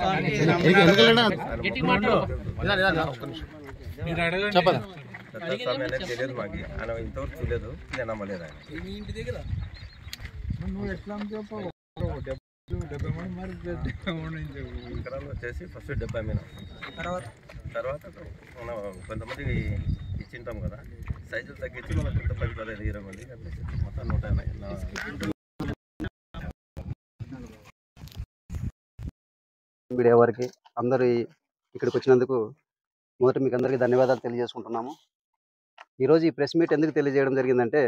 చెప్పదా దత్తాస్వామి అనేది తెలియదు మాకు ఆయన ఇంతవరకు చూడలేదు నేను నమ్మలేదు ఆయన ఎకరాలు వచ్చేసి ఫస్ట్ డెబ్బై మీద తర్వాత మన కొంతమంది ఇచ్చింటాం కదా సైజులు తగ్గించి మన కొత్త పది పదహైదు ఇరవై మంది అట్లా ఇచ్చింటాం. మొత్తం నూట ఎనభై నా- మీడియా వారికి అందరూ ఈ- ఇక్కడికి వచ్చినందుకు మొదట మీకు అందరికీ ధన్యవాదాలు తెలియజేసుకుంటున్నాము ఈరోజు ఈ ప్రెస్ మీట్ ఎందుకు తెలియజేయడం జరిగిందంటే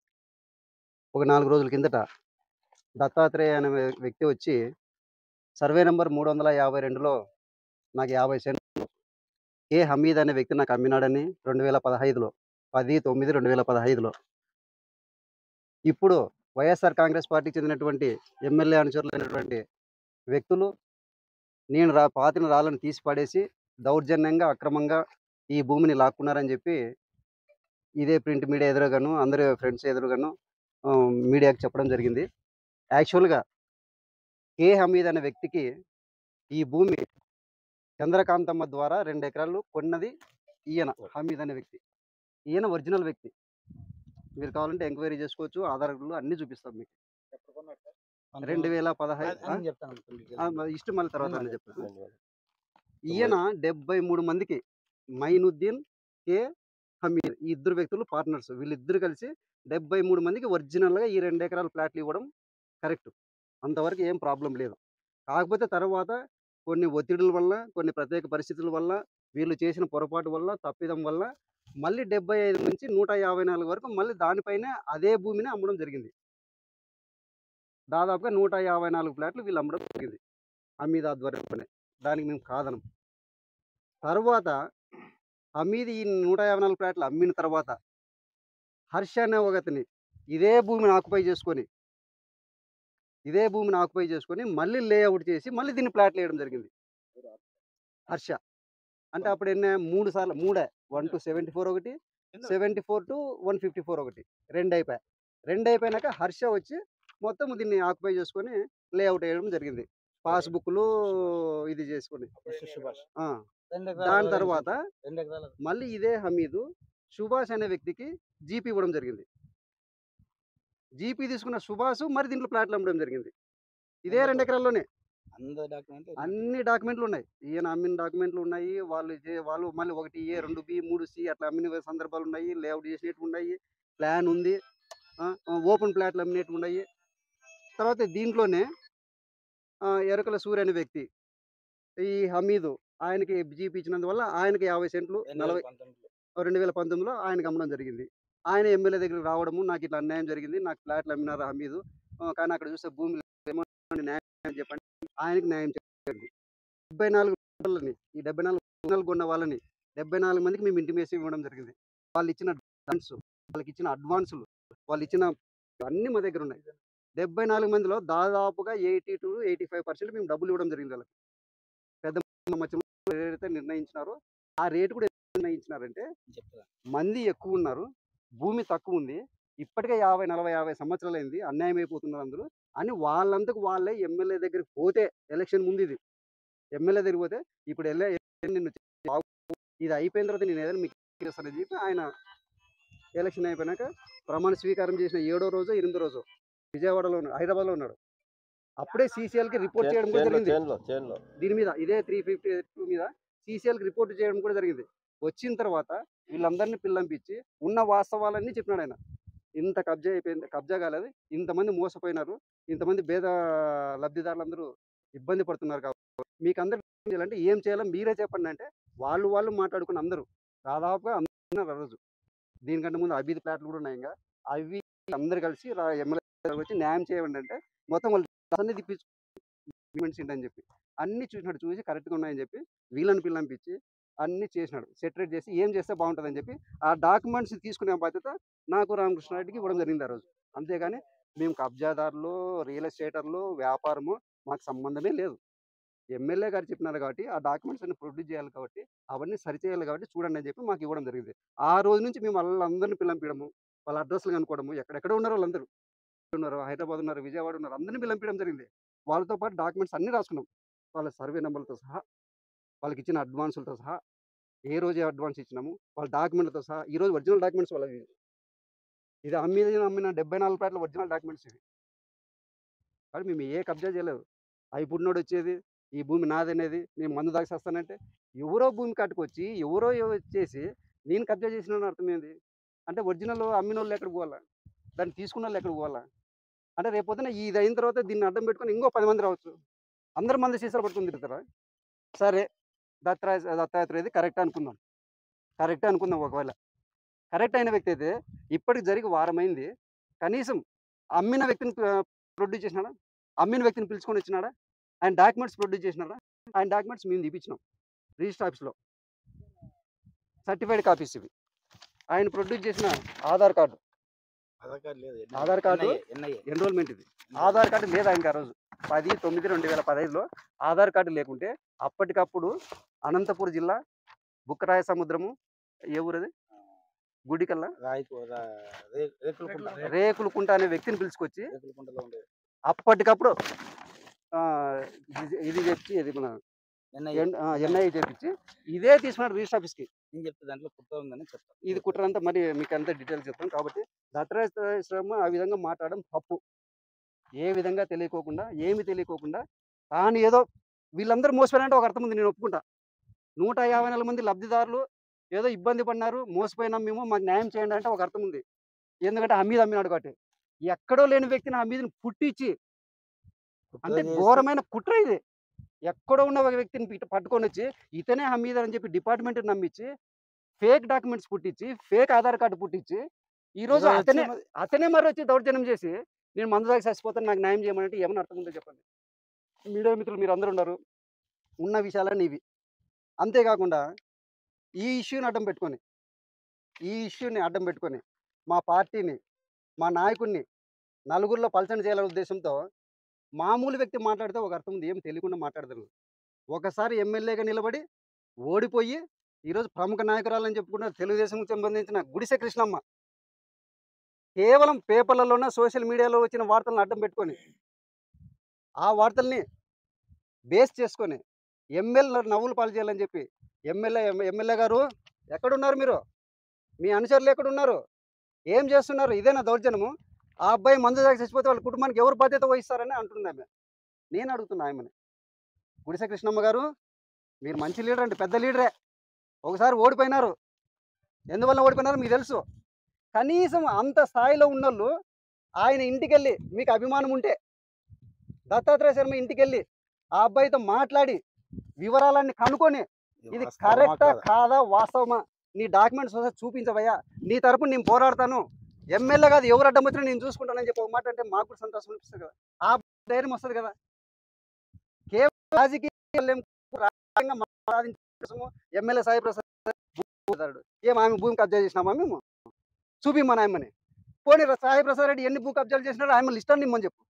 ఒక నాలుగు రోజుల కిందట దత్తాత్రేయ అనే వ్య- వ్యక్తి వచ్చి సర్వే నెంబర్ మూడు వందల యాభై రెండులో నాకు యాభై సెంట్లు ఏ హమీద్ అనే వ్యక్తి నాకు అమ్మినాడని రెండు వేల పదహైదులో పది తొమ్మిది రెండు వేల పదహైదులో ఇప్పుడు వైఎస్ఆర్ కాంగ్రెస్ పార్టీకి చెందినటువంటి ఎమ్మెల్యే అనుచరులైనటువంటి వ్యక్తులు నేను రా పాతిన రాళ్ళను తీసి పడేసి దౌర్జన్యంగా అక్రమంగా ఈ భూమిని లాక్కున్నారని చెప్పి ఇదే ప్రింట్ మీడియా ఎదురుగాను అందరి ఫ్రెండ్స్ ఎదురుగాను ఆ, మీడియాకి చెప్పడం జరిగింది యాక్చువల్గా కే హమీద్ అనే వ్యక్తికి ఈ భూమి చంద్రకాంతమ్మ ద్వారా రెండు ఎకరాలు కొన్నది ఈయన హమీద్ అనే వ్యక్తి ఈయన ఒరిజినల్ వ్యక్తి మీరు కావాలంటే ఎంక్వైరీ చేసుకోవచ్చు ఆధారాలు అన్నీ చూపిస్తాం మీకు రెండు వేల పదహైదు ఆ, మరి ఇష్టం మళ్ళీ తర్వాత నేను చెప్తాను ఈయన డెబ్బై మూడు మందికి మైనుద్దీన్ కే హమీర్ ఈ ఇద్దరు వ్యక్తులు పార్ట్నర్స్ వీళ్ళిద్దరు కలిసి డెబ్బై మూడు మందికి ఒరిజినల్గా ఈ రెండు ఎకరాల ప్లాట్లు ఇవ్వడం కరెక్ట్ అంతవరకు ఏం ప్రాబ్లం లేదు కాకపోతే తర్వాత కొన్ని ఒత్తిడుల వల్ల కొన్ని ప్రత్యేక పరిస్థితుల వల్ల వీళ్ళు చేసిన పొరపాటు వల్ల తప్పిదం వల్ల మళ్ళీ డెబ్బై ఐదు నుంచి నూట యాభై నాలుగు వరకు మళ్ళీ దానిపైనే అదే భూమిని అమ్మడం జరిగింది దాదాపుగా నూట యాభై నాలుగు ప్లాట్లు వీళ్ళు అమ్మడం జరిగింది అమీద్ ఆధ్వర్యంలోనే దానికి మేము కాదనం తర్వాత అమీద్ ఈ నూట యాభై నాలుగు ప్లాట్లు అమ్మిన తర్వాత హర్ష అనే ఒకతిని ఇదే భూమిని ఆక్యుపై చేసుకొని ఇదే భూమిని ఆక్యుపై చేసుకొని మళ్ళీ లేఅవుట్ చేసి మళ్ళీ దీన్ని ప్లాట్లు వేయడం జరిగింది హర్ష అంటే అప్పుడు ఎన్న మూడు సార్లు మూడే వన్ టు సెవెంటీ ఫోర్ ఒకటి seventy four two one fifty four ఒకటి రెండు అయిపోయాయి రెండు అయిపోయినాక హర్ష వచ్చి మొత్తం దీన్ని ఆక్యుపై చేసుకొని లేఅవుట్ వేయడం జరిగింది పాస్బుక్లు ఇది చేసుకొని ఆ. దాని తర్వాత మళ్ళీ ఇదే హమీదు సుభాష్ అనే వ్యక్తికి జీపీ ఇవ్వడం జరిగింది జీపీ తీసుకున్న సుభాష్ మరి దీంట్లో ప్లాట్లు అమ్మడం జరిగింది ఇదే రెండు ఎకరాల్లోనే అన్ని డాక్యుమెంట్లు ఉన్నాయి ఈయన అమ్మిన డాక్యుమెంట్లు ఉన్నాయి వాళ్ళు చే- వాళ్ళు మళ్ళీ ఒకటి ఏ రెండు బి మూడు సి అట్లా అమ్మిన సందర్భాలు ఉన్నాయి లేఅవుట్ చేసినట్టు ఉన్నాయి ప్లాన్ ఉంది ఓపెన్ ప్లాట్లు అమ్మినట్టు ఉన్నాయి తర్వాత దీంట్లోనే ఆ, ఎరకల సూర్య అనే వ్యక్తి ఈ హమీదు ఆయనకి జీపీ ఇచ్చినందువల్ల ఆయనకి యాభై సెంట్లు నలభై రెండు వేల పంతొమ్మిదిలో ఆయనకి అమ్మడం జరిగింది ఆయన ఎమ్మెల్యే దగ్గరికి రావడము నాకు ఇట్లా అన్యాయం జరిగింది నాకు ఫ్లాట్లు అమ్మినారు హమీదు ఆ, కానీ అక్కడ చూస్తే భూమి ఏమో న్యాయం చెప్పండి ఆయనకి న్యాయం చెప్పండి డెబ్బై నాలుగు వాళ్ళని ఈ డెబ్బై నాలుగు నాలుగు కొన్న వాళ్ళని డెబ్బై నాలుగు మందికి మేము ఇంటిమేసి ఇవ్వడం జరిగింది వాళ్ళు ఇచ్చిన అడ్వాన్స్ వాళ్ళకి ఇచ్చిన అడ్వాన్సులు వాళ్ళు ఇచ్చిన అన్ని మా దగ్గర ఉన్నాయి డెబ్బై నాలుగు మందిలో దాదాపుగా eighty two eighty five percent మేము డబ్బులు ఇవ్వడం జరిగింది వాళ్ళకి పెద్ద మచ్చంలో ఏదైతే నిర్ణయించినారో ఆ రేటు కూడా ఎందుకు నిర్ణయించినారంటే మంది ఎక్కువ ఉన్నారు భూమి తక్కువ ఉంది ఇప్పటికే యాభై నలభై యాభై సంవత్సరాలు అయింది అన్యాయం అయిపోతున్నారు అందరూ అని వాళ్ళంతకు వాళ్ళే ఎమ్మెల్యే దగ్గరికి పోతే ఎలక్షన్ ముందు ఇది ఎమ్మెల్యే దగ్గరికి పోతే ఇప్పుడు వెళ్ళే నిన్ను బాగు- ఇది అయిపోయిన తర్వాత నేను ఏదైనా మీకు ఇస్తానని చెప్పి ఆయన ఎలక్షన్ అయిపోయినాక ప్రమాణ స్వీకారం చేసిన ఏడో రోజు ఎనిమిదో రోజు విజయవాడలో ఉన్నాడు హైదరాబాద్లో ఉన్నాడు అప్పుడే సీసీఎల్కి రిపోర్ట్ చేయడం కూడా జరిగింది చేనులో చేనులో దీని మీద ఇదే త్రీ ఫిఫ్టీ టూ మీద సీసీఎల్కి రిపోర్ట్ చేయడం కూడా జరిగింది వచ్చిన తర్వాత వీళ్ళందరినీ పిల్లంపించి ఉన్న వాస్తవాలన్నీ చెప్పినాడు ఆయన ఇంత కబ్జా అయిపోయింది కబ్జా కాలేదు ఇంతమంది మోసపోయినారు ఇంతమంది భేద లబ్ధిదారులందరూ ఇబ్బంది పడుతున్నారు కాబట్టి మీకు అందరు ఏం చేయాలంటే ఏం చేయాలో మీరే చెప్పండి అంటే వాళ్ళు వాళ్ళు మాట్లాడుకుని అందరూ దాదాపుగా అందరూ ఆ రోజు దీనికంటే ముందు అభిది ప్లాట్లు కూడా ఉన్నాయి ఇంకా అవి అందరు కలిసి ఎమ్మెల్యే వచ్చి న్యాయం చేయండి అంటే మొత్తం వాళ్ళు అన్ని తిప్పించు డాక్యుమెంట్స్ ఏంటని చెప్పి అన్ని చూసినాడు చూసి కరెక్ట్గా ఉన్నాయని చెప్పి వీళ్ళని పిల్లంపించి అన్ని చేసినాడు సెటరేట్ చేసి ఏం చేస్తే బాగుంటుందని చెప్పి ఆ డాక్యుమెంట్స్ తీసుకునే బాధ్యత నాకు రామకృష్ణారెడ్డికి ఇవ్వడం జరిగింది ఆ రోజు అంతేగాని మేము కబ్జాదారులు రియల్ ఎస్టేటర్లు వ్యాపారము మాకు సంబంధమే లేదు ఎమ్మెల్యే గారు చెప్పినారు కాబట్టి ఆ డాక్యుమెంట్స్ అన్ని ప్రొడ్యూస్ చేయాలి కాబట్టి అవన్నీ సరిచేయాలి కాబట్టి చూడండి అని చెప్పి మాకు ఇవ్వడం జరిగింది ఆ రోజు నుంచి మేము వాళ్ళందరినీ పిల్లంపడము వాళ్ళ అడ్రస్లు కనుక్కోవడము ఎక్కడెక్కడ ఉన్నారు వాళ్ళందరూ ఉన్నారు హైదరాబాద్ ఉన్నారు విజయవాడ ఉన్నారు అందరినీ పిల్లంపడం జరిగింది వాళ్ళతో పాటు డాక్యుమెంట్స్ అన్ని రాసుకున్నాం వాళ్ళ సర్వే నెంబర్లతో సహా వాళ్ళకి ఇచ్చిన అడ్వాన్సులతో సహా ఏ రోజు అడ్వాన్స్ ఇచ్చినాము వాళ్ళ డాక్యుమెంట్లతో సహా ఈ రోజు ఒరిజినల్ డాక్యుమెంట్స్ వాళ్ళవి ఇది అమ్మిన అమ్మిన డెబ్బై నాలుగు ప్లాట్ల ఒరిజినల్ డాక్యుమెంట్స్ ఇవి కానీ మేము ఏ కబ్జా చేయలేదు అవి పుట్టినోడు వచ్చేది ఈ భూమి నాదనేది నేను మందు దాకా వస్తానంటే ఎవరో భూమి కట్టుకొచ్చి ఎవరో ఎవరో చేసి నేను కబ్జా చేసిన అర్థం ఏంది అంటే ఒరిజినల్ అమ్మిన వాళ్ళు ఎక్కడికి పోవాలా దాన్ని తీసుకున్న వాళ్ళు ఎక్కడికి పోవాలా అంటే రేపొద్దున ఇది అయిన తర్వాత దీన్ని అడ్డం పెట్టుకొని ఇంకో పది మంది రావచ్చు అందరు మంది సీసాలు పట్టుకుని తిరుగుతారా సరే దత్తాత్రేయ దత్తాత్రేయది కరెక్ట్ అనుకుందాం కరెక్ట్ అనుకుందాం ఒకవేళ కరెక్ట్ అయిన వ్యక్తి అయితే ఇప్పటికి జరిగి వారమైంది కనీసం అమ్మిన వ్యక్తిని ప్రొడ్యూస్ చేసినాడా అమ్మిన వ్యక్తిని పిలుచుకొని వచ్చినాడా ఆయన డాక్యుమెంట్స్ ప్రొడ్యూస్ చేసినాడా ఆయన డాక్యుమెంట్స్ మేము తీపించినాం రిజిస్టర్ ఆఫీస్లో సర్టిఫైడ్ కాపీస్ ఇవి ఆయన ప్రొడ్యూస్ చేసిన ఆధార్ కార్డు ఆధార్ కార్డు లేదు ఆధార్ కార్డు ఎన్ఐఏ ఎన్రోల్మెంట్ ఇది ఆధార్ కార్డు లేదు ఆయనకి ఆ రోజు పది తొమ్మిది రెండు వేల పదహైదులో ఆధార్ కార్డు లేకుంటే అప్పటికప్పుడు అనంతపురం జిల్లా బుక్కరాయ సముద్రము ఏ ఊరది గుడికల్లా రాయకు రేకులకుంట రేకులకుంట అనే వ్యక్తిని పిలుచుకొచ్చి రేకులకుంటలో ఉండే అప్పటికప్పుడు ఆ, ఇది- ఇది చెప్పి ఇది మన ఎన్ఐఏ ఎన్ఐ చేపించి ఇదే తీసుకున్నాడు రిజిస్టర్ ఆఫీస్కి నేను చెప్తే దాంట్లో కుట్ర ఉందని చెప్తాను ఇది కుట్రంతా మరి మీకు అంతా డీటెయిల్స్ చెప్తాం కాబట్టి దత్తరాశ్రమ ఆ విధంగా మాట్లాడడం తప్పు ఏ విధంగా తెలియకోకుండా ఏమి తెలియకోకుండా తాను ఏదో వీళ్ళందరూ మోసపోయారంటే ఒక అర్థం ఉంది నేను ఒప్పుకుంటా నూట యాభై నాలుగు మంది లబ్ధిదారులు ఏదో ఇబ్బంది పడినారు మోసపోయినాం మేము మాకు న్యాయం చేయండి అంటే ఒక అర్థం ఉంది ఎందుకంటే హమీద్ అమ్మినాడు కాబట్టి ఎక్కడో లేని వ్యక్తిని హమీద్ని పుట్టించి అంటే ఘోరమైన కుట్ర ఇది ఎక్కడో ఉన్న ఒక వ్యక్తిని ఇటు పట్టుకొని వచ్చి ఇతనే హమీద్ అని చెప్పి డిపార్ట్మెంట్ నమ్మించి ఫేక్ డాక్యుమెంట్స్ పుట్టించి ఫేక్ ఆధార్ కార్డు పుట్టించి ఈ రోజు ఈరోజు అతనే వచ్చి అతనే మరి వచ్చి దౌర్జన్యం చేసి నేను మందు దాకా చచ్చిపోతాను నాకు న్యాయం చేయమనంటే ఏమని అర్థం ఉందో చెప్పండి మీడియా మిత్రులు మీరు అందరూ ఉన్నారు ఉన్న విషయాలన్నీ ఇవి అంతేకాకుండా ఈ ఇష్యూని అడ్డం పెట్టుకొని ఈ ఇష్యూని అడ్డం పెట్టుకొని మా పార్టీని మా నాయకుడిని నలుగురిలో పలచన చేయాలనే ఉద్దేశంతో మామూలు వ్యక్తి మాట్లాడితే ఒక అర్థం ఉంది ఏం తెలియకుండా మాట్లాడతారు ఒకసారి ఎమ్మెల్యేగా నిలబడి ఓడిపోయి ఈరోజు ప్రముఖ నాయకురాలని చెప్పుకున్న తెలుగుదేశంకి సంబంధించిన గుడిసె కృష్ణమ్మ కేవలం పేపర్లలోనే సోషల్ మీడియాలో వచ్చిన వార్తలను అడ్డం పెట్టుకొని ఆ వార్తల్ని బేస్ చేసుకొని ఎమ్మెల్యే నవ్వులు పాలు చేయాలని చెప్పి ఎమ్మెల్యే ఎమ్మెల్యే గారు ఎక్కడున్నారు మీరు మీ అనుచరులు ఎక్కడున్నారు ఏం చేస్తున్నారు ఇదేనా దౌర్జన్యము ఆ అబ్బాయి మందు తాగి చచ్చిపోతే వాళ్ళ కుటుంబానికి ఎవరు బాధ్యత వహిస్తారని అంటుంది ఆమె నేను అడుగుతున్నా ఆమెని గుడిసె కృష్ణమ్మ గారు మీరు మంచి లీడర్ అండి పెద్ద లీడరే ఒకసారి ఓడిపోయినారు ఎందువల్ల ఓడిపోయినారో మీకు తెలుసు కనీసం అంత స్థాయిలో ఉన్నోళ్ళు ఆయన ఇంటికి వెళ్ళి మీకు అభిమానం ఉంటే దత్తాత్రేయ శర్మ ఇంటికి వెళ్ళి ఆ అబ్బాయితో మాట్లాడి వివరాలన్నీ కనుక్కొని ఇది కరెక్టా కాదా వాస్తవమా నీ డాక్యుమెంట్స్ ఒకసారి చూపించవయ్యా నీ తరపున నేను పోరాడతాను ఎమ్మెల్యే కాదు ఎవరు అడ్డం వచ్చినా నేను చూసుకుంటానని చెప్పి ఒక మాట అంటే మాకు కూడా సంతోషం అనిపిస్తుంది కదా ఆ ధైర్యం వస్తుంది కదా కేవలం రాజకీయాలు రాజకీయంగా సాధించే కోసము ఎమ్మెల్యే సాయి ప్రసాద్ భూమిదారుడు ఏం ఆమె భూమి కబ్జా చేసినామా మేము చూపిమ్మని ఆయమ్మని పోనీ రా- సాయి ప్రసాద్ రెడ్డి ఎన్ని భూ కబ్జాలు చేసినారో ఆయన లిస్ట్ అని నిమ్మని చెప్పు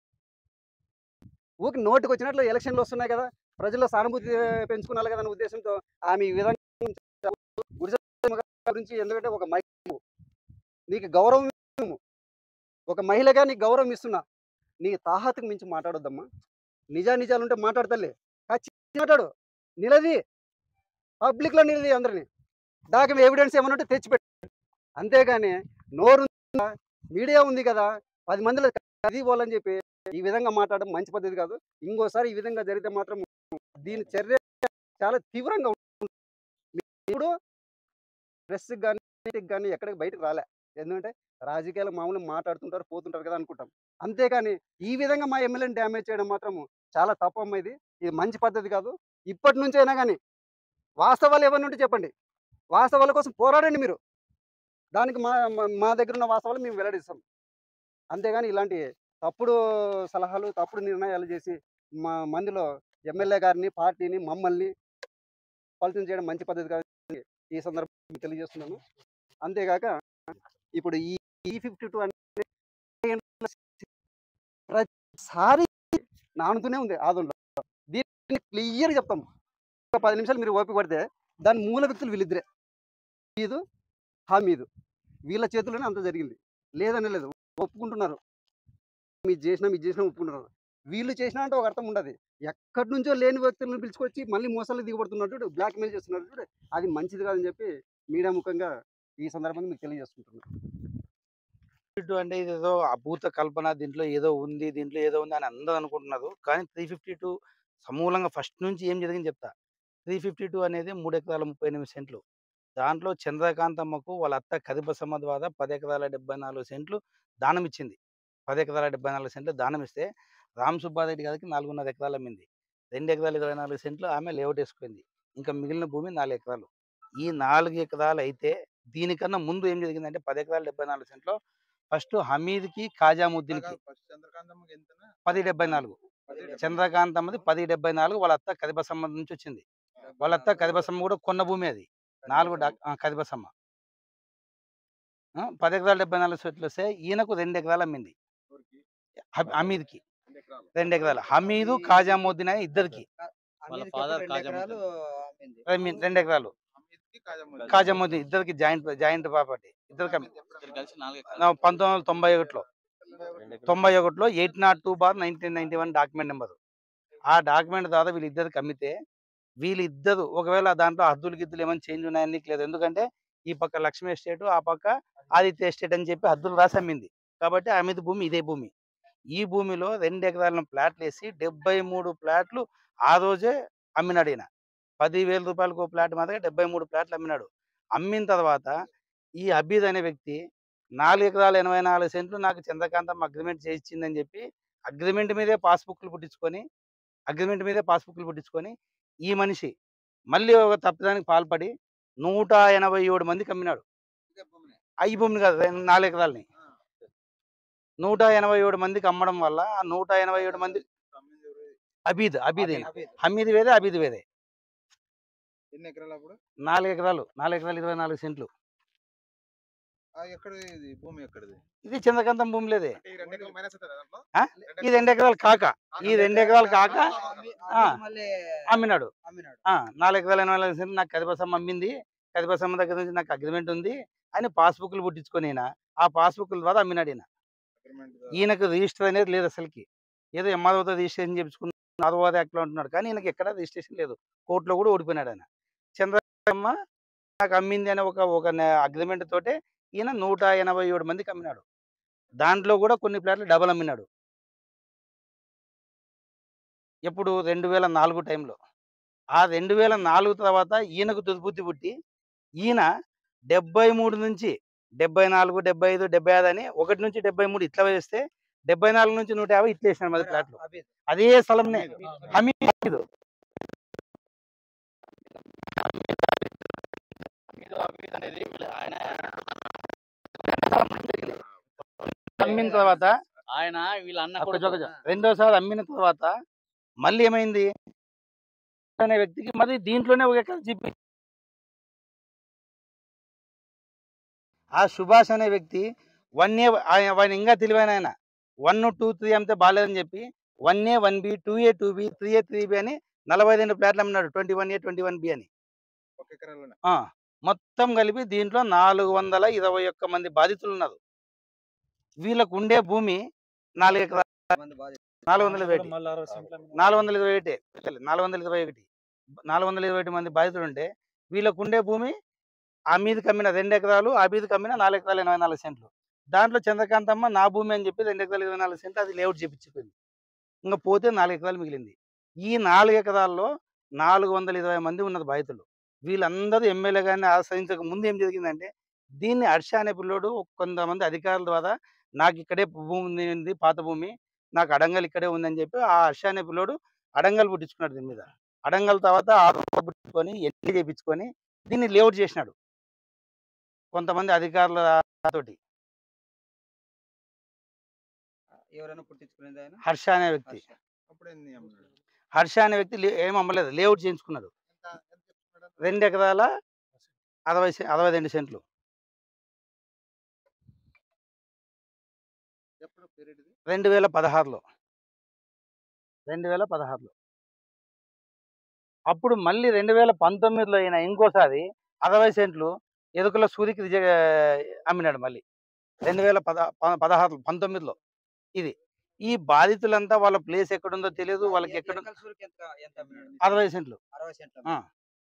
ఊరికి నోటికి వచ్చినట్లు ఎలక్షన్లు వస్తున్నాయి కదా ప్రజల్లో సానుభూతి పెంచుకున్నారు కదా అనే ఉద్దేశంతో ఆమె ఈ విధంగా గుడిసె గురించి ఎందుకంటే ఒక మహిళ నీకు గౌరవం ఇస్తున్నాము. ఒక మహిళగా నీకు గౌరవం ఇస్తున్నా నీ తాహతకు మించి మాట్లాడొద్దమ్మా నిజా నిజాలు ఉంటే మాట్లాడతలే ఖచ్చితంగా మాట్లాడు నిలది పబ్లిక్లో నిలది అందరిని డాక్యుమెంట్ ఎవిడెన్స్ ఏమైనా ఉంటే తెచ్చిపెట్టు అంతేగాని నోరు ఉందా? మీడియా ఉంది కదా పది మందిలో అది పోవాలని చెప్పి ఈ విధంగా మాట్లాడడం మంచి పద్ధతి కాదు ఇంకోసారి ఈ విధంగా జరిగితే మాత్రం దీని చర్య చాలా తీవ్రంగా ఉంటుంది ఇప్పుడు ప్రెస్కి కానీ కానీ ఎక్కడికి బయటకు రాలే ఎందుకంటే రాజకీయాలు మామూలు మాట్లాడుతుంటారు పోతుంటారు కదా అనుకుంటాం అంతేగాని ఈ విధంగా మా ఎమ్మెల్యేని డ్యామేజ్ చేయడం మాత్రం చాలా తప్పమ్మ ఇది ఇది మంచి పద్ధతి కాదు ఇప్పటి నుంచి అయినా కానీ వాస్తవాలు ఏమన్నా ఉంటే చెప్పండి వాస్తవాల కోసం పోరాడండి మీరు దానికి మా మా- మా దగ్గర ఉన్న వాస్తవాలు మేము వెల్లడిస్తాం అంతేగాని ఇలాంటి తప్పుడు సలహాలు తప్పుడు నిర్ణయాలు చేసి మా మందిలో ఎమ్మెల్యే గారిని పార్టీని మమ్మల్ని పలితం చేయడం మంచి పద్ధతి కాదు ఈ సందర్భంగా తెలియజేస్తున్నాను అంతేగాక ఇప్పుడు ఈ ఈ ఫిఫ్టీ టూ అంటే ప్రతిసారి నానుతూనే ఉంది ఆదంలో దీన్ని క్లియర్ చెప్తాం ఒక పది నిమిషాలు మీరు ఓపిక పడితే దాని మూల వ్యక్తులు వీళ్ళిద్దరే హమీదు హమీదు వీళ్ళ చేతుల్లోనే అంత జరిగింది లేదని లేదు ఒప్పుకుంటున్నారు మీరు చేసినా మీరు చేసినా ఒప్పుకుంటున్నారు వీళ్ళు చేసినా అంటే ఒక అర్థం ఉండదు ఎక్కడి నుంచో లేని వ్యక్తులను పిలుచుకొచ్చి మళ్ళీ మోసాలు దిగబడుతున్నట్టు చూడు బ్లాక్ మెయిల్ చేస్తున్నారు చూడు అది మంచిది కాదని చెప్పి మీడియా ముఖంగా ఈ సందర్భంగా మీకు తెలియజేసుకుంటున్నాను ఇటు అంటే ఇది ఏదో అభూత కల్పన దీంట్లో ఏదో ఉంది దీంట్లో ఏదో ఉంది అని అందరూ అనుకుంటున్నారు కానీ త్రీ ఫిఫ్టీ టూ సమూలంగా ఫస్ట్ నుంచి ఏం జరిగింది చెప్తా త్రీ ఫిఫ్టీ టూ అనేది మూడు ఎకరాల ముప్పై ఎనిమిది సెంట్లు దాంట్లో చంద్రకాంతమ్మకు వాళ్ళ అత్త కదిపసమ్మ ద్వారా పది ఎకరాల డెబ్బై నాలుగు సెంట్లు దానం ఇచ్చింది పది ఎకరాల డెబ్బై నాలుగు సెంట్లు దానం ఇస్తే రామ్ సుబ్బారెడ్డి గారికి నాలుగున్నర ఎకరాలు అమ్మింది రెండు ఎకరాల ఇరవై నాలుగు సెంట్లు ఆమె లేఅవుట్ వేసుకుంది ఇంకా మిగిలిన భూమి నాలుగు ఎకరాలు ఈ నాలుగు ఎకరాలు అయితే దీనికన్నా ముందు ఏం జరిగిందంటే పది ఎకరాల డెబ్బై నాలుగు సెంట్లో ఫస్ట్ హమీద్కి ఖాజాముద్దీన్కి పది డెబ్బై నాలుగు చంద్రకాంతమ్మది పది డెబ్బై నాలుగు వాళ్ళ అత్త కదిబసమ్మ నుంచి వచ్చింది వాళ్ళ అత్త కదిబసమ్మ కూడా కొన్న భూమి అది నాలుగు డా- ఆ, కదిబసమ్మ ఆ, పది ఎకరాల డెబ్బై నాలుగు సెట్లు వస్తే ఈయనకు రెండు ఎకరాలు అమ్మింది హ- హమీద్కి రెండు ఎకరాలు హమీదు ఖాజాముద్దీన్ అని ఇద్దరికి వాళ్ళ father కాజాముద్దీన్. రెమి- రెండు ఎకరాలు ఖాజాముద్దీన్ ఇద్దరికి జాయింట్ జాయింట్ ప్రాపర్టీ ఇద్దరికి అమ్మి- ఇద్దరు కలిసి నాలుగు ఆ, ఎకరాలు. పంతొమ్మిది వందల తొంభై ఒకటిలో తొంభై ఒకటిలో eight nought two bar nineteen ninety one document number ఆ డాక్యుమెంట్ ద్వారా వీళ్ళిద్దరికి అమ్మితే వీళ్ళిద్దరు ఒకవేళ దాంట్లో హద్దులు గిద్దులు ఏమైనా చేంజ్ ఉన్నాయని నీకు లేదు ఎందుకంటే ఈ పక్క లక్ష్మీ ఎస్టేట్ ఆ పక్క ఆదిత్య ఎస్టేట్ అని చెప్పి హద్దులు రాసి అమ్మింది కాబట్టి అమిత భూమి ఇదే భూమి ఈ భూమిలో రెండు ఎకరాల ప్లాట్లు వేసి డెబ్బై మూడు ప్లాట్లు ఆ రోజే అమ్మినాడు ఈయన పదివేల రూపాయలకు ఒక ప్లాట్ మాత్రమే డెబ్బై మూడు ప్లాట్లు అమ్మినాడు అమ్మిన తర్వాత ఈ అబీద్ అనే వ్యక్తి నాలుగు ఎకరాల ఎనభై నాలుగు సెంట్లు నాకు చంద్రకాంతం అగ్రిమెంట్ చేయించిందని చెప్పి అగ్రిమెంట్ మీదే పాస్బుక్లు పుట్టించుకొని అగ్రిమెంట్ మీదే పాస్బుక్లు పుట్టించుకొని ఈ మనిషి మళ్ళీ ఒక తప్పిదానికి పాల్పడి నూట ఎనభై ఏడు మందికి అమ్మినాడు అయ్యి భూమిని కాదు రెండు- నాలుగు ఎకరాలని నూట ఎనభై ఏడు మందికి అమ్మడం వల్ల ఆ నూట ఎనభై ఏడు మంది అబీద్ అబీద్ ఈయన. హమీద్ వేదే అబీద్ వేదే ఎన్ని ఎకరాలు అప్పుడు నాలుగు ఎకరాలు నాలుగు ఎకరాలు ఇరవై నాలుగు సెంట్లు ఆ, ఎక్కడ ఇది భూమి ఎక్కడిది ఇది చంద్రకాంతం భూమి లేదే అంటే ఈ రెండు ఎకరాలు మైనస్ అవుతారా దాంట్లో ఆ? ఈ రెండు ఎకరాలు కాక ఈ రెండు ఎకరాలు కాక ఆ, అమ్మినాడు ఆ, నాలుగు ఎకరాల ఎనభై నాలుగు సెంట్లు నాకు కదిబసమ్మ అమ్మింది కదిబసమ్మ దగ్గర నుంచి నాకు అగ్రిమెంట్ ఉంది అని పాస్బుక్లు పుట్టించుకొని ఈయన ఆ పాస్బుక్ల ద్వారా అమ్మినాడు ఈయన అగ్రిమెంట్ ఈయనకు రిజిస్టర్ అనేది లేదు అసలుకి ఏదో ఎంఆర్ఓతో రిజిస్ట్రేషన్ చేయించుకున్న ఆర్ఓఆర్ యాక్ట్లో ఉంటున్నాడు కానీ ఈయనకి ఎక్కడ రిజిస్ట్రేషన్ లేదు కోర్టులో కూడా ఓడిపోయినాడు ఆయన చంద్రమ్మ నాకు అమ్మింది అనే ఒక ఒక అగ్రిమెంట్ తోటే ఈయన నూట ఎనభై ఏడు మందికి అమ్మినాడు దాంట్లో కూడా కొన్ని ప్లాట్లు డబల్ అమ్మినాడు ఎప్పుడు రెండు వేల నాలుగు టైంలో ఆ రెండు వేల నాలుగు తర్వాత ఈయనకు దుర్బుద్ధి పుట్టి ఈయన డెబ్బై మూడు నుంచి డెబ్బై నాలుగు డెబ్బై ఐదు డెబ్బై ఐదు అని ఒకటి నుంచి డెబ్బై మూడు ఇట్లా వేస్తే డెబ్బై నాలుగు నుంచి నూట యాభై ఇట్లా వేసినాడు మరి ప్లాట్లు అదే స్థలంనే హమీద్ అమ్మిన తర్వాత ఆయన వీళ్ళ అన్న ఒక్క కొడుకు. చోక రెండోసారి అమ్మిన తర్వాత మళ్ళీ ఏమైంది అనే వ్యక్తికి మరి దీంట్లోనే ఒక ఎకరం జీపీ ఆ సుభాష్ అనే వ్యక్తి వన్ ఏ ఆయన ఇంకా తెలివైన ఆయన వన్ టూ త్రీ అమ్మితే బాగాలేదని చెప్పి one A one B two A two B three A three B అని నలభై రెండు ప్లాట్లు అమ్మినాడు twenty one A twenty one B అని ఒక ఎకరాలోనే ఆ, మొత్తం కలిపి దీంట్లో నాలుగు వందల ఇరవై ఒక్క మంది బాధితులు ఉన్నారు వీళ్ళకు ఉండే భూమి నాలుగు ఎకరాలు నాలుగు వందల ఇరవై ఒకటి. నాలుగు వందల ఇరవై ఒకటి నాలుగు వందల ఇరవై ఒకటి నాలుగు వందల ఇరవై ఒకటి మంది బాధితులు ఉంటే వీళ్ళకు ఉండే భూమి ఆ మీద కమ్మిన రెండు ఎకరాలు ఆ మీద కమ్మిన నాలుగు ఎకరాలు ఎనభై నాలుగు సెంట్లు దాంట్లో చంద్రకాంతమ్మ నా భూమి అని చెప్పి రెండు ఎకరాలు ఇరవై నాలుగు సెంట్లు అది లేఅవుట్ చేపించిపోయింది ఇంకా పోతే నాలుగు ఎకరాలు మిగిలింది ఈ నాలుగు ఎకరాల్లో నాలుగు వందల ఇరవై మంది ఉన్నది బాధితులు వీళ్ళందరూ ఎమ్మెల్యే గారిని ఆశ్రయించక ముందు ఏం జరిగిందంటే దీన్ని హర్ష అనే పిల్లోడు కొంతమంది అధికారుల ద్వారా నాకు ఇక్కడే భూమి ఉంది పాత భూమి నాకు అడంగల్ ఇక్కడే ఉందని చెప్పి ఆ హర్ష అనే పిల్లోడు అడంగల్ పుట్టించుకున్నాడు దీని మీద అడంగల్ తర్వాత ఆరు పుట్టించుకొని ఎన్ని చేపించుకొని దీన్ని లేఅవుట్ చేసినాడు కొంతమంది అధికారుల తోటి ఎవరైనా పుట్టించుకునేది ఆయన హర్ష అనే వ్యక్తి అప్పుడు ఎన్ని అమ్మినాడు హర్ష అనే వ్యక్తి లే- ఏం అమ్మలేదు లేఅవుట్ చేయించుకున్నాడు ఎంత ఎంత చెప్తున్నాడు రెండు ఎకరాల అరవై సె- అరవై రెండు సెంట్లు ఎప్పుడు పీరియడ్ ఇది రెండు వేల పదహారులో రెండు వేల పదహారులో అప్పుడు మళ్ళీ రెండు వేల పంతొమ్మిదిలో అయిన ఇంకోసారి అరవై సెంట్లు ఎదుకుల సూరికి రిజ- అమ్మినాడు మళ్ళీ రెండు వేల పద ప- పదహారు పంతొమ్మిదిలో ఇది ఈ బాధితులంతా వాళ్ళ ప్లేస్ ఎక్కడుందో తెలియదు వాళ్ళకి ఎక్కడ ఎనకల సూరికి ఎంత ఎంత అమ్మినాడు? అరవై సెంట్లు అరవై సెంట్ల ఆ.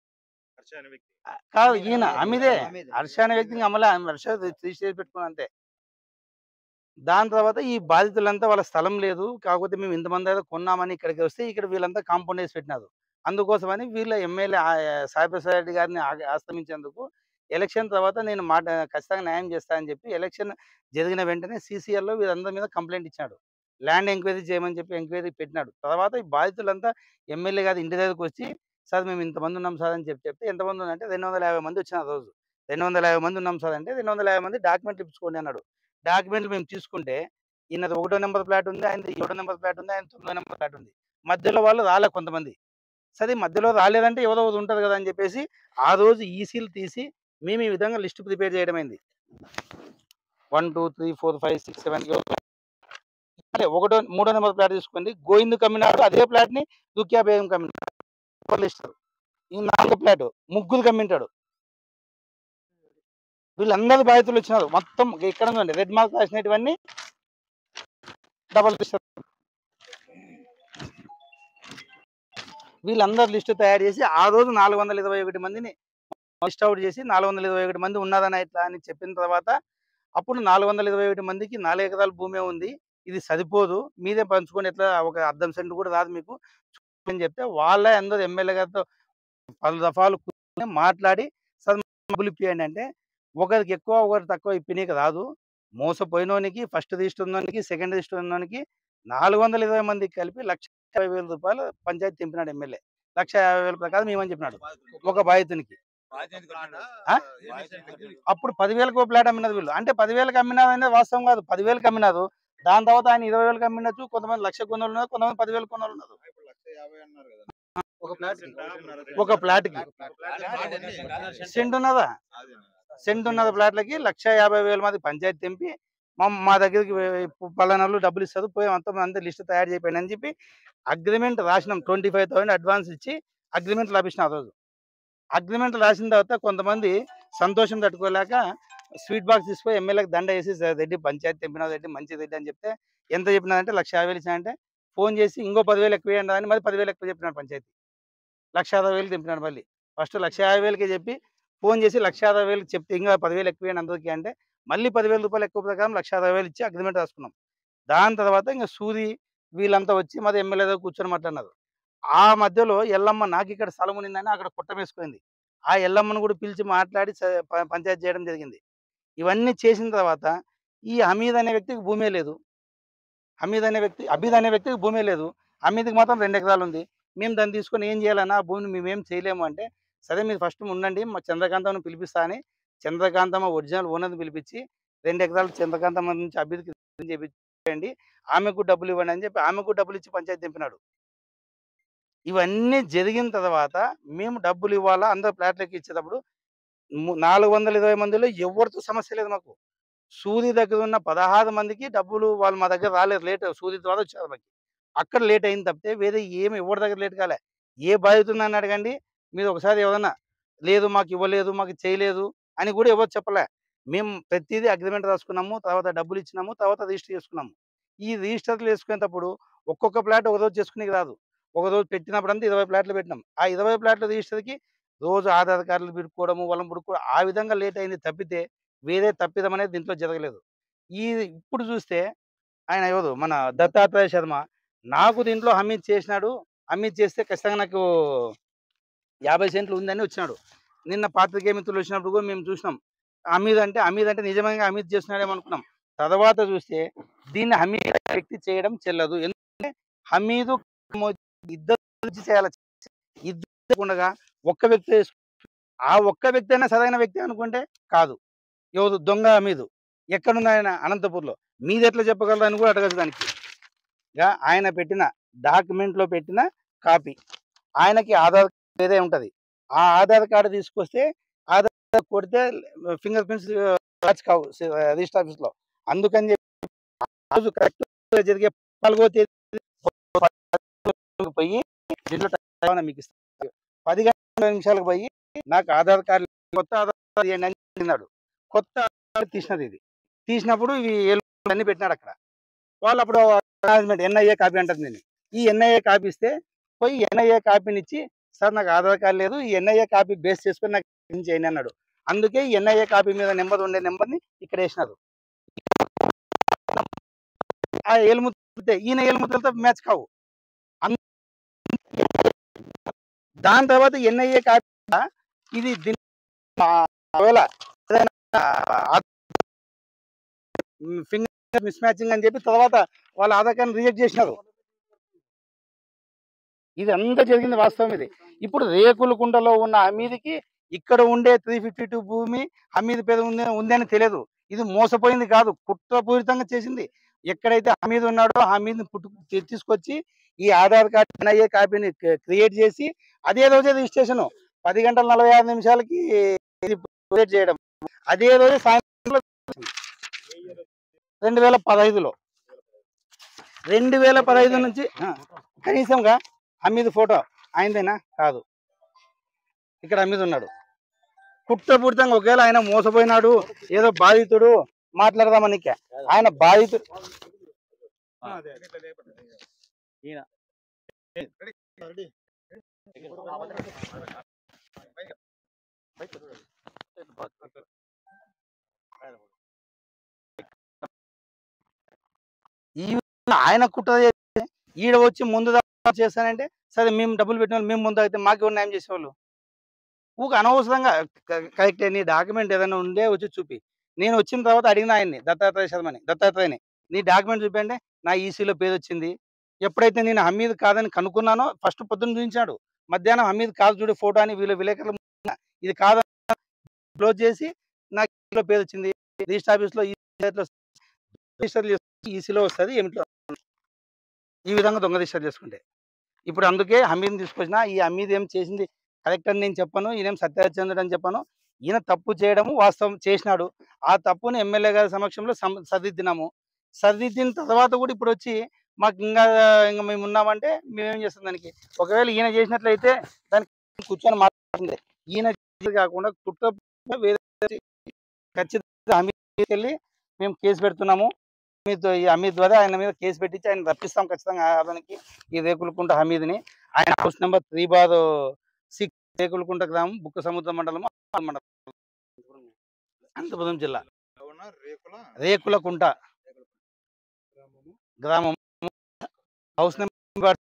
కాదు ఈయన అమ్మిదే అమ్మిదే. హర్ష అనే వ్యక్తిని అమ్మలే ఆమె హర్ష రిజిస్టర్ పెట్టుకుని అంతే దాని తర్వాత ఈ బాధితులంతా వాళ్ళ స్థలం లేదు కాకపోతే మేము ఇంతమంది అయితే కొన్నామని ఇక్కడికి వస్తే ఇక్కడ వీళ్ళంతా కాంపౌండ్ వేసి పెట్టినారు అందుకోసమని వీళ్ళ ఎమ్మెల్యే సాయిప్రసాద్ రెడ్డి గారిని ఆ- ఆశ్రమించేందుకు ఎలక్షన్ తర్వాత నేను మాట ఖచ్చితంగా న్యాయం చేస్తానని చెప్పి ఎలక్షన్ జరిగిన వెంటనే సీసీఆర్లో వీరందరి మీద కంప్లైంట్ ఇచ్చాడు ల్యాండ్ ఎంక్వైరీ చేయమని చెప్పి ఎంక్వైరీ పెట్టినాడు తర్వాత ఈ బాధితులంతా ఎమ్మెల్యే గారి ఇంటి దగ్గరకు వచ్చి సార్ మేము ఇంతమంది ఉన్నాం సార్ అని చెప్పి చెప్తే ఎంతమంది ఉన్నారంటే రెండు వందల యాభై మంది వచ్చిన రోజు రెండు వందల యాభై మంది ఉన్నాం సార్ అంటే రెండు వందల యాభై మంది డాక్యుమెంట్లు ఇప్పించుకోండి అన్నాడు డాక్యుమెంట్లు మేము తీసుకుంటే ఈయనది ఒకటో నెంబర్ ప్లాట్ ఉంది ఆయన ఏడో నెంబర్ ప్లాట్ ఉంది ఆయన తొమ్మిదో నెంబర్ ప్లాట్ ఉంది మధ్యలో వాళ్ళు రాలే కొంతమంది సరే మధ్యలో రాలేదంటే ఎవరో ఒకరు ఉంటుంది కదా అని చెప్పేసి ఆ రోజు ఈసీలు తీసి మేము ఈ విధంగా లిస్ట్ ప్రిపేర్ చేయడం అయింది one two three four five six seven అంటే ఒకటో మూడో నెంబర్ ప్లాట్ తీసుకోండి గోవింద్ కమ్మినాడు అదే ప్లాట్ ని దుక్యా బేగం కమ్మినాడు లిస్ట్ ఈ నాలుగో ప్లాట్ ముగ్గురు కమ్మింటాడు వీళ్ళందరూ బాధితులు వచ్చినారు మొత్తం ఇక్కడ ఉందండి రెడ్ మార్క్ రాసినటువన్నీ డబల్ లిస్ట్ వీళ్ళందరూ లిస్టు తయారు చేసి ఆ రోజు నాలుగు వందల ఇరవై ఒకటి మందిని లిస్ట్ అవుట్ చేసి నాలుగు వందల ఇరవై ఒకటి మంది ఉన్నారని ఇట్లా అని చెప్పిన తర్వాత అప్పుడు నాలుగు వందల ఇరవై ఒకటి మందికి నాలుగు ఎకరాల భూమే ఉంది ఇది సరిపోదు మీదే పంచుకొని ఎట్లా ఒక అర్ధం సెంట్ కూడా రాదు మీకు అని చెప్తే వాళ్ళే అందరూ ఎమ్మెల్యే గారితో పలు దఫాలు కూర్చొని మాట్లాడి సార్ డబ్బులు ఇప్పియండి అంటే ఒకరికి ఎక్కువ ఒకరికి తక్కువ ఇప్పినీకి రాదు మోసపోయినోనికి ఫస్ట్ రిజిస్టర్ ఉన్నోనికి సెకండ్ రిజిస్టర్ ఉన్నోనికి నాలుగు వందల ఇరవై మందికి కలిపి లక్ష యాభై వేల రూపాయలు పంచాయతీ తెంపినాడు ఎమ్మెల్యే లక్ష యాభై వేల ప్రకారం మేమని చెప్పినాడు ఒక బాధితునికి ఆ? అప్పుడు పదివేలకు ఓ ప్లాట్ అమ్మినది వీళ్ళు అంటే పదివేలకు అమ్మినది అనేది వాస్తవం కాదు పదివేలకు అమ్మినారు దాని తర్వాత ఆయన ఇరవై వేలకు అమ్మినచ్చు కొంతమంది లక్ష కొనులు ఉన్నారు కొంతమంది పదివేలు కొనులు ఉన్నారు ఒక ప్లాట్ ఒక ప్లాట్ కి సెంట్ ఉన్నదా సెంట్ ఉన్నద ప్లాట్లకి లక్ష యాభై వేల మంది పంచాయతీ తెంపి మా మా దగ్గరికి పలానాలు డబ్బులు ఇస్తారు పోయి మొత్తం అంతా లిస్ట్ తయారు చేయకండి అని చెప్పి అగ్రిమెంట్ రాసినాం ట్వంటీ ఫైవ్ థౌసండ్ అడ్వాన్స్ ఇచ్చి అగ్రిమెంట్ రాపించిన ఆ రోజు అగ్రిమెంట్ రాసిన తర్వాత కొంతమంది సంతోషం తట్టుకోలేక స్వీట్ బాక్స్ తీసుకుపోయి ఎమ్మెల్యేకి దండ వేసి "సార్ రెడ్డి పంచాయతీ తెంపినా రెడ్డి మంచి రెడ్డి అని చెప్తే ఎంత చెప్పినారంటే లక్ష యాభై వేలు ఇచ్చినారంటే ఫోన్ చేసి ఇంకో పదివేలు ఎక్కువ ఇవ్వండి అని మరి పదివేలు ఎక్కువ చెప్పినాడు పంచాయతీ లక్ష యాభై వేలు తెంపినాడు మళ్ళీ ఫస్ట్ లక్ష యాభై వేలకి చెప్పి ఫోన్ చేసి లక్ష యాభై వేలకు చెప్తే ఇంకా పదివేలు ఎక్కువ ఇవ్వండి అందరికీ అంటే మళ్ళీ పదివేల రూపాయలు ఎక్కువ ప్రకారం లక్ష యాభై వేలు ఇచ్చి అగ్రిమెంట్ రాసుకున్నాం దాని తర్వాత ఇంకా సూది వీళ్ళంతా వచ్చి మరి ఎమ్మెల్యే దగ్గర కూర్చొని మాట్లాడినారు ఆ మధ్యలో ఎల్లమ్మ నాకు ఇక్కడ స్థలం ఉన్నిందని అక్కడ కుట్ట వేసుకుంది ఆ ఎల్లమ్మను కూడా పిలిచి మాట్లాడి స- ప- పంచాయతీ చేయడం జరిగింది ఇవన్నీ చేసిన తర్వాత ఈ హమీద్ అనే వ్యక్తికి భూమే లేదు హమీద్ అనే వ్యక్తి అబీద్ అనే వ్యక్తికి భూమే లేదు హమీద్కి మాత్రం రెండు ఎకరాలు ఉంది మేము దాన్ని తీసుకొని ఏం చేయాలన్నా ఆ భూమిని మేమేం చేయలేము అంటే సరే మీరు ఫస్ట్ ఉండండి మా చంద్రకాంతమ్మను పిలిపిస్తా అని చంద్రకాంతమ్మ ఒరిజినల్ ఓనర్ని పిలిపించి రెండు ఎకరాలు చంద్రకాంతమ్మ నుంచి అభివృద్ధికి చేయండి ఆమెకు డబ్బులు ఇవ్వండి అని చెప్పి ఆమెకు డబ్బులు ఇచ్చి పంచాయతీ తెంపినాడు ఇవన్నీ జరిగిన తర్వాత మేము డబ్బులు ఇవ్వాలా అందరు ఫ్లాట్లకి ఇచ్చేటప్పుడు ము- నాలుగు వందల ఇరవై మందిలో ఎవరితో సమస్య లేదు మాకు సూది దగ్గర ఉన్న పదహారు మందికి డబ్బులు వాళ్ళు మా దగ్గర రాలేదు లేట్ సూది ద్వారా వచ్చారు మాకు అక్కడ లేట్ అయింది తప్పితే వేరే ఏమి ఎవరి దగ్గర లేట్ కాలే ఏ బాధితుందని అడగండి మీరు ఒకసారి ఎవరన్నా లేదు మాకు ఇవ్వలేదు మాకు చేయలేదు అని కూడా ఎవరు చెప్పలే మేము ప్రతిదీ అగ్రిమెంట్ రాసుకున్నాము తర్వాత డబ్బులు ఇచ్చినాము తర్వాత రిజిస్టర్ చేసుకున్నాము ఈ రిజిస్టర్లు వేసుకునేటప్పుడు ఒక్కొక్క ప్లాట్ ఒక రోజు చేసుకునేకి రాదు ఒక రోజు పెట్టినప్పుడు అంతా ఇరవై ప్లాట్లు పెట్టినాం ఆ ఇరవై ప్లాట్ల రిజిస్టర్కి రోజు ఆధార్ కార్డులు పెట్టుకోవడము వాళ్ళని పుడుకోవడం ఆ విధంగా లేట్ అయింది తప్పితే వేరే తప్పిదం అనేది దీంట్లో జరగలేదు ఈ ఇప్పుడు చూస్తే ఆయన ఎవరు మన దత్తాత్రేయ శర్మ నాకు దీంట్లో హమీద్ చేసినాడు హమీద్ చేస్తే ఖచ్చితంగా నాకు యాభై సెంట్లు ఉందని వచ్చినాడు నిన్న పాత్రికేయ మిత్రులు వచ్చినప్పుడు కూడా మేము చూసినాం హమీద్ అంటే హమీద్ అంటే నిజంగా హమీద్ చేస్తున్నాడేమో అనుకున్నాం తర్వాత చూస్తే దీన్ని హమీద్ అనే వ్యక్తి చేయడం చెల్లదు ఎందుకంటే హమీదు మో- ఇద్దరు కలిసి చేయాలి ఇద్దరు ఉండగా ఒక్క వ్యక్తి చేసు- ఆ ఒక్క వ్యక్తి అయినా సరైన వ్యక్తి అనుకుంటే కాదు ఎవరు దొంగ హమీదు ఎక్కడుంది ఆయన అనంతపూర్లో మీది ఎట్లా చెప్పగలరు అని కూడా అడగదు దానికి గా ఆయన పెట్టిన document లో పెట్టిన కాపీ ఆయనకి ఆధార్ ఏదే ఉంటది ఆ ఆధార్ కార్డు తీసుకొస్తే ఆధార్ కార్డు కొడితే ఫింగర్ ప్రింట్స్ మ్యాచ్ కావు రిజిస్టర్ ఆఫీస్ లో అందుకని చెప్పి ఆ రోజు కరెక్ట్ జరిగే నాలుగో తేదీ పోయి దీంట్లో టైం మీకు ఇస్తాను పది గంటల నిమిషాలకు పోయి నాకు ఆధార్ కార్డు కొత్త ఆధార్ కార్డు ఇవ్వండి అని అడిగినాడు కొత్త ఆధార్ కార్డు తీసినది ఇది తీసినప్పుడు ఇవి అన్ని పెట్టినాడు అక్కడ వాళ్ళు అప్పుడు మేనేజ్మెంట్ ఎన్ఐఏ కాపీ అంటుంది దీన్ని ఈ ఎన్ఐఏ కాపీ ఇస్తే పోయి ఎన్ఐఏ కాపీని ఇచ్చి సార్ నాకు ఆధార్ కార్డు లేదు ఈ ఎన్ఐఏ కాపీ బేస్ చేసుకొని నాకు ఏం చేయండి అన్నాడు అందుకే ఈ ఎన్ఐఏ కాపీ మీద నెంబర్ ఉండే నెంబర్ని ఇక్కడ వేసినారు ఆ ఏలుముద్ర ఈయన ఏలుముద్రలతో మ్యాచ్ కావు అన్- దాని తర్వాత ఎన్ఐఏ కాపీ కూడా ఇది దీని ఆ, ఒకవేళ ఫింగర్ మిస్ మ్యాచింగ్ అని చెప్పి తర్వాత వాళ్ళ ఆధార్ కార్డు రిజెక్ట్ చేసినారు ఇది అంతా జరిగింది వాస్తవం ఇది ఇప్పుడు రేకులకుంటలో ఉన్న హమీద్కి ఇక్కడ ఉండే త్రీ ఫిఫ్టీ టూ భూమి హమీద్ పేద ఉంది ఉందని తెలియదు ఇది మోసపోయింది కాదు కుట్రపూరితంగా చేసింది ఎక్కడైతే హమీద్ ఉన్నాడో హమీద్ పుట్టు తీ- తీసుకొచ్చి ఈ ఆధార్ కార్డు ఎన్ఐఏ కాపీని క్రియేట్ చేసి అదే రోజే రిజిస్ట్రేషన్ పది గంటల నలభై ఆరు నిమిషాలకి ఇది క్రియేట్ చేయడం అదే రోజు సాయంత్రం రెండు వేల పదహైదులో రెండు వేల పదహైదు నుంచి ఆ, కనీసంగా హమీద్ ఫోటో ఆయనదేనా కాదు ఇక్కడ హమీద్ ఉన్నాడు కుట్రపూరితంగా ఒకవేళ ఆయన మోసపోయినాడు ఏదో బాధితుడు మాట్లాడదామని ఆయన బాధితుడు ఈ ఆయన కుట్ర చేస్తే ఈడ వచ్చి ముందు దాకా చేస్తానంటే సరే మేము డబ్బులు పెట్టిన వాళ్ళు మేము ముందు అయితే మాకు ఎవరు న్యాయం చేసేవాళ్ళు ఊక అనవసరంగా కరెక్ట్ నీ డాక్యుమెంట్ ఏదైనా ఉండే వచ్చి చూపి నేను వచ్చిన తర్వాత అడిగిన ఆయన్ని దత్తాత్రేయ శర్మని దత్తాత్రేయని నీ డాక్యుమెంట్ చూపండి నా ఈసీలో పేరు వచ్చింది ఎప్పుడైతే నేను హమీద్ కాదని కనుక్కున్నానో ఫస్ట్ పొద్దున్న చూపించాడు మధ్యాహ్నం హమీద్ కాదు చూడు ఫోటో అని వీళ్ళు విలేకరులు ముందున ఇది కాదు క్లోజ్ చేసి నాకు ఈసీలో పేరు వచ్చింది రిజిస్టర్ ఆఫీస్లో ఈ రిజిస్టర్ ఈసీలో వస్తుంది ఏమిట్లో ఈ విధంగా దొంగ రిజిస్టర్ చేసుకుంటే ఇప్పుడు అందుకే హమీద్ని తీసుకొచ్చిన ఈ హమీద్ ఏం చేసింది కరెక్ట్ అని నేను చెప్పను ఈయనేం సత్యహరిచంద్రుడు అని చెప్పను ఈయన తప్పు చేయడము వాస్తవం చేసినాడు ఆ తప్పుని ఎమ్మెల్యే గారి సమక్షంలో సమ- సరిదిద్దినాము సరిదిద్దిన తర్వాత కూడా ఇప్పుడు వచ్చి మాకు ఇంకా ఇంకా మేము ఉన్నామంటే మేమేం చేస్తాం దానికి ఒకవేళ ఈయన చేసినట్లయితే దానికి కూర్చొని మాట్లాడుతుంది ఈయన చేసేది కాకుండా కుట్ర వేరే ఖచ్చితంగా హమీద్ వెళ్ళి మేము కేసు పెడుతున్నాము హమీద్ ఈ హమీద్ ద్వారా ఆయన మీద కేసు పెట్టించి ఆయన రప్పిస్తాం ఖచ్చితంగా అతనికి ఈ రేకులకుంట హమీద్ని ఆయన house number three bar six Rekulakunta గ్రామం బుక్క సముద్ర మండలం మండలం అనంతపురం జిల్లా అవునా రేకుల రేకులకుంట గ్రామం హౌస్ నెంబర్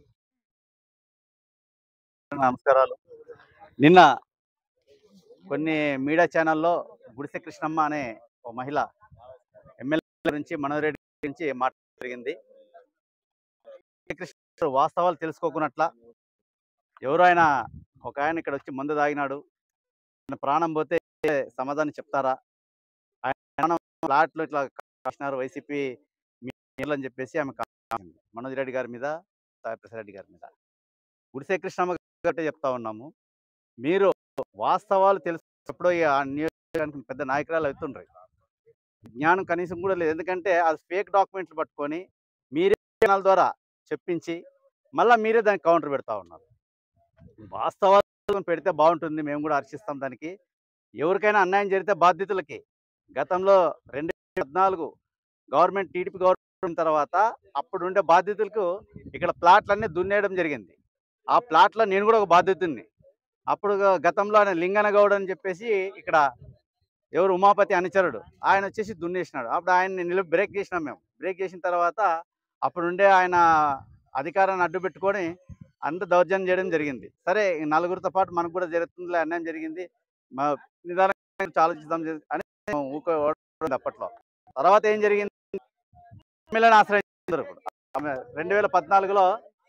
నమస్కారాలు నిన్న కొన్ని మీడియా ఛానల్లో గుడిసె కృష్ణమ్మ అనే ఒక మహిళ ఎమ్మెల్యే గురించి మనోహర్ రెడ్డి గురించి మాట్లాడడం జరిగింది కృష్ణ గారు వాస్తవాలు తెలుసుకోకున్నట్ల ఎవరు ఆయన ఒక ఆయన ఇక్కడ వచ్చి మందు తాగినాడు ఆయన ప్రాణం పోతే సమాధానం చెప్తారా ఆయన ప్రాణం ఫ్లాట్లో ఇట్లా కాసినారు వైసీపీ నీళ్ళు అని చెప్పేసి ఆమె కాసింది. మనోజ్ రెడ్డి గారి మీద సాయిప్రసాద్ రెడ్డి గారి మీద గుడిసె కృష్ణమ్మ గారు చెప్తా ఉన్నాము మీరు వాస్తవాలు తెలుసుకున్నప్పుడు ఈ ఆ నియోజకవర్గానికి పెద్ద నాయకురాలు అవుతుండ్రు జ్ఞానం కనీసం కూడా లేదు ఎందుకంటే అది ఫేక్ డాక్యుమెంట్లు పట్టుకొని మీరే ఛానల్ ద్వారా చెప్పించి మళ్ళీ మీరే దానికి కౌంటర్ పెడతా ఉన్నారు వాస్తవాలు పెడితే బాగుంటుంది మేము కూడా హర్షిస్తాం దానికి ఎవరికైనా అన్యాయం జరిగితే బాధ్యతలకి గతంలో రెండు వేల పద్నాలుగు గవర్నమెంట్ టీడీపీ గవర్నమెంట్ తర్వాత అప్పుడు ఉండే బాధ్యతలకు ఇక్కడ ప్లాట్లన్నీ దున్నేయడం జరిగింది ఆ ప్లాట్లో నేను కూడా ఒక బాధ్యతని అప్పుడు గ- గతంలో ఆయన లింగనగౌడ్ అని చెప్పేసి ఇక్కడ ఎవరు ఉమాపతి అనుచరుడు ఆయన వచ్చేసి దున్నేసినాడు అప్పుడు ఆయన్ని నిలు బ్రేక్ చేసినాం మేము బ్రేక్ చేసిన తర్వాత అప్పుడు ఉండే ఆయన అధికారాన్ని అడ్డు పెట్టుకొని అంత దౌర్జన్యం చేయడం జరిగింది సరే ఈ నలుగురితో పాటు మనకు కూడా జరుగుతుందిలే అన్యాయం జరిగింది మా నిదానంగా ఆలోచిద్దాం జరి- అని మేము ఊకో ఓడలేదు అప్పట్లో తర్వాత ఏం జరిగింది ఎమ్మెల్యేని ఆశ్రయించారు ఇప్పుడు. ఆమె రెండు వేల పద్నాలుగులో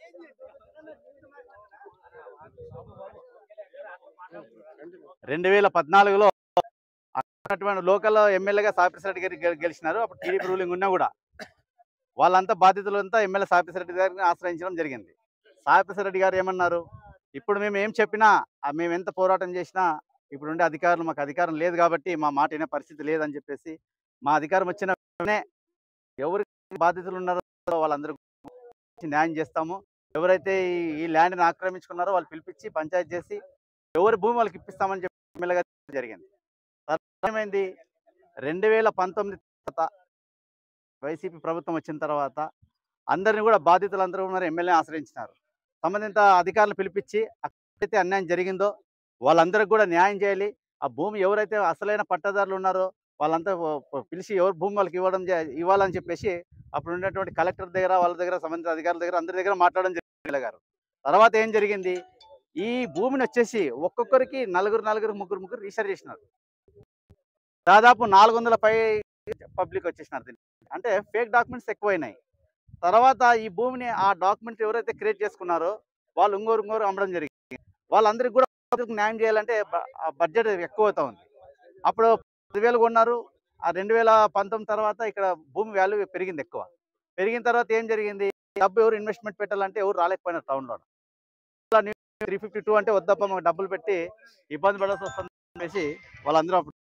రెండు వేల పద్నాలుగులో అటువంటి లోకల్ ఎమ్మెల్యేగా సాపిస్ రెడ్డి గారు గె- గెలిచినారు అప్పుడు టీడీపీ రూలింగ్ ఉన్నా కూడా వాళ్ళంతా బాధితులంతా ఎమ్మెల్యే సాపిస్ రెడ్డి గారిని ఆశ్రయించడం జరిగింది సాపిస్ రెడ్డి గారు ఏమన్నారు ఇప్పుడు మేము ఏం చెప్పినా ఆ మేము ఎంత పోరాటం చేసినా ఇప్పుడు ఉండే అధికారులు మాకు అధికారం లేదు కాబట్టి మా మాట వినే పరిస్థితి లేదని చెప్పేసి మా అధికారం వచ్చిన వెంటనే ఎవరికి బాధితులు ఉన్నారో వాళ్ళందరూ న్యాయం చేస్తాము ఎవరైతే ఈ- ఈ ల్యాండ్ని ఆక్రమించుకున్నారో వాళ్ళు పిలిపించి పంచాయతీ చేసి ఎవరి భూమి వాళ్ళకి ఇప్పిస్తామని చెప్పి ఎమ్మెల్యేగా జరిగింది తర్వాత ఏమైంది రెండు వేల పంతొమ్మిది తర్వాత వైసీపీ ప్రభుత్వం వచ్చిన తర్వాత అందరిని కూడా బాధితులందరూ ఉన్నారు ఎమ్మెల్యే ఆశ్రయించినారు సంబంధిత అధికారులు పిలిపించి ఎక్కడైతే అన్యాయం జరిగిందో వాళ్ళందరికీ కూడా న్యాయం చేయాలి ఆ భూమి ఎవరైతే అసలైన పట్టదారులు ఉన్నారో వాళ్ళంతా ఓ- ఓ పిలిచి ఎవరు భూమి వాళ్ళకి ఇవ్వడం చే- ఇవ్వాలని చెప్పేసి అప్పుడు ఉన్నటువంటి కలెక్టర్ దగ్గర వాళ్ళ దగ్గర సంబంధిత అధికారుల దగ్గర అందరి దగ్గర మాట్లాడడం జరిగింది గారు తర్వాత ఏం జరిగింది ఈ భూమిని వచ్చేసి ఒక్కొక్కరికి నలుగురు నలుగురు ముగ్గురు ముగ్గురు రీసెర్చ్ చేసినారు దాదాపు నాలుగు వందల పై పబ్లిక్ వచ్చేసినారు దీనికి అంటే ఫేక్ డాక్యుమెంట్స్ ఎక్కువైనాయి తర్వాత ఈ భూమిని ఆ డాక్యుమెంట్ ఎవరైతే క్రియేట్ చేసుకున్నారో వాళ్ళు ఇంకోరు ఇంకోరు అమ్మడం జరిగింది వాళ్ళందరికీ కూడా వాళ్ళకి న్యాయం చేయాలంటే బ- ఆ బడ్జెట్ ఎక్కువ అవుతా ఉంది అప్పుడు పదివేలు కొన్నారు ఆ రెండు వేల పంతొమ్మిది తర్వాత ఇక్కడ భూమి వాల్యూ పెరిగింది ఎక్కువ పెరిగిన తర్వాత ఏం జరిగింది డబ్బు ఎవరు ఇన్వెస్ట్మెంట్ పెట్టాలంటే ఎవరు రాలేకపోయినారు టౌన్లో త్రీ ఫిఫ్టీ టూ అంటే వద్దప్ప మాకు డబ్బులు పెట్టి ఇబ్బంది పడాల్సి వస్తుంది అనేసి వాళ్ళందరూ అప్పుడు